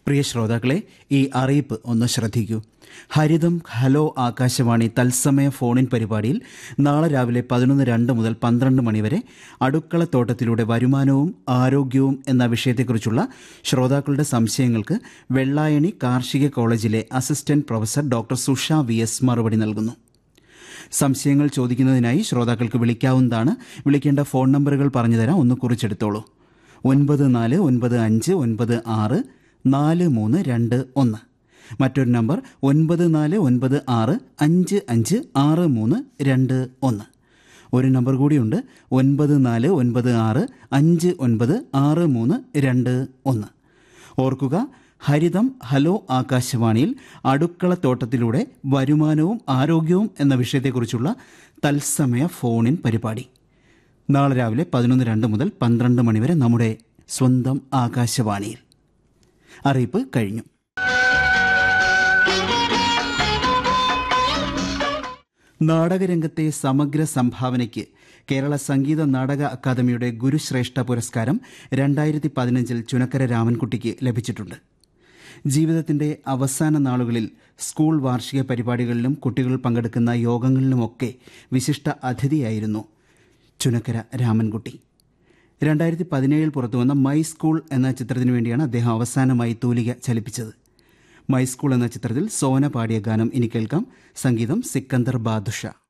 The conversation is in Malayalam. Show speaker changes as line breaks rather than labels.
പ്രിയ ശ്രോതാക്കളെ ഈ അറിയിപ്പ് ഒന്ന് ശ്രദ്ധിക്കൂ ഹരിതം ഹലോ ആകാശവാണി തത്സമയ ഫോണിൻ പരിപാടിയിൽ നാളെ രാവിലെ പതിനൊന്ന് രണ്ട് മുതൽ പന്ത്രണ്ട് മണിവരെ അടുക്കളത്തോട്ടത്തിലൂടെ വരുമാനവും ആരോഗ്യവും എന്ന വിഷയത്തെക്കുറിച്ചുള്ള ശ്രോതാക്കളുടെ സംശയങ്ങൾക്ക് വെള്ളായണി കാർഷിക കോളേജിലെ assistant professor doctor Susha V S മറുപടി നൽകുന്നു സംശയങ്ങൾ ചോദിക്കുന്നതിനായി ശ്രോതാക്കൾക്ക് വിളിക്കാവുന്നതാണ് വിളിക്കേണ്ട ഫോൺ നമ്പറുകൾ പറഞ്ഞുതരാം ഒന്ന് കുറിച്ചെടുത്തോളൂ ഒൻപത് നാല് ഒൻപത് അഞ്ച് ഒൻപത് ആറ് നാല് മൂന്ന് രണ്ട് ഒന്ന് മറ്റൊരു നമ്പർ ഒൻപത് നാല് ഒൻപത് ആറ് അഞ്ച് അഞ്ച് ആറ് മൂന്ന് രണ്ട് ഒന്ന് ഒരു നമ്പർ കൂടിയുണ്ട് ഒൻപത് നാല് ഒൻപത് ആറ് അഞ്ച് ഒൻപത് ആറ് മൂന്ന് രണ്ട് ഒന്ന് ഓർക്കുക ഹരിതം ഹലോ ആകാശവാണിയിൽ അടുക്കളത്തോട്ടത്തിലൂടെ വരുമാനവും ആരോഗ്യവും എന്ന വിഷയത്തെക്കുറിച്ചുള്ള തത്സമയ ഫോണിൻ പരിപാടി നാളെ രാവിലെ പതിനൊന്ന് രണ്ട് മുതൽ പന്ത്രണ്ട് മണിവരെ നമ്മുടെ സ്വന്തം ആകാശവാണിയിൽ അറിയിപ്പ് കഴിഞ്ഞു നാടകരംഗത്തെ സമഗ്ര സംഭാവനയ്ക്ക് കേരള സംഗീത നാടക അക്കാദമിയുടെ ഗുരുശ്രേഷ്ഠ പുരസ്കാരം രണ്ടായിരത്തി പതിനഞ്ചിൽ ചുനക്കര രാമൻകുട്ടിക്ക് ലഭിച്ചിട്ടുണ്ട് ജീവിതത്തിന്റെ അവസാന നാളുകളിൽ സ്കൂൾ വാർഷിക പരിപാടികളിലും കുട്ടികൾ പങ്കെടുക്കുന്ന യോഗങ്ങളിലുമൊക്കെ വിശിഷ്ട അതിഥിയായിരുന്നു ചുനക്കര രാമൻകുട്ടി രണ്ടായിരത്തി പതിനേഴിൽ പുറത്തുവന്ന മൈ സ്കൂൾ എന്ന ചിത്രത്തിനു വേണ്ടിയാണ് അദ്ദേഹം അവസാനമായി തൂലിക ചലിപ്പിച്ചത് മൈ സ്കൂൾ എന്ന ചിത്രത്തിൽ സോന പാടിയ ഗാനം ഇനി കേൾക്കാം സംഗീതം സിക്കന്ദർ ബാദുഷ